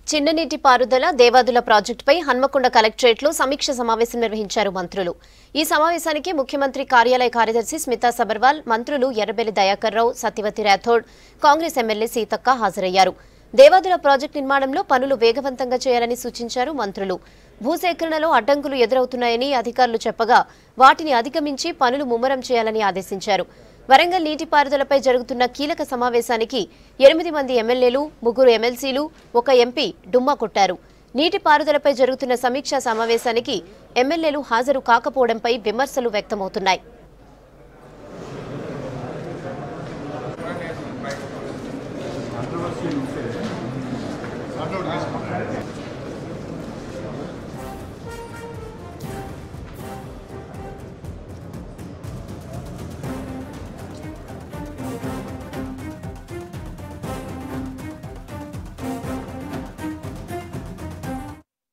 చిన్ననీటి పారుదల దేవాదుల ప్రాజెక్టుపై హన్మకొండ కలెక్టరేట్లో సమీక్ష సమావేశం నిర్వహించారు మంత్రులు ఈ సమావేశానికి ముఖ్యమంత్రి కార్యాలయ కార్యదర్శి స్మితా సబర్వాల్ మంత్రులు ఎర్రబెల్లి దయాకర్ రావు సత్యవతి రాథోడ్ కాంగ్రెస్ ఎమ్మెల్యే సీతక్క హాజరయ్యారు దేవాదుల ప్రాజెక్టు నిర్మాణంలో పనులు వేగవంతంగా చేయాలని సూచించారు మంత్రులు భూసేకరణలో అడ్డంకులు ఎదురవుతున్నాయని అధికారులు చెప్పగా వాటిని అధిగమించి పనులు ముమ్మరం చేయాలని ఆదేశించారు వరంగల్ నీటిపారుదలపై జరుగుతున్న కీలక సమావేశానికి ఎనిమిది మంది ఎమ్మెల్యేలు ముగ్గురు ఎమ్మెల్సీలు ఒక ఎంపీ డుమ్మా కొట్టారు నీటిపారుదలపై జరుగుతున్న సమీక్షా సమావేశానికి ఎమ్మెల్యేలు హాజరు కాకపోవడంపై విమర్శలు వ్యక్తమవుతున్నాయి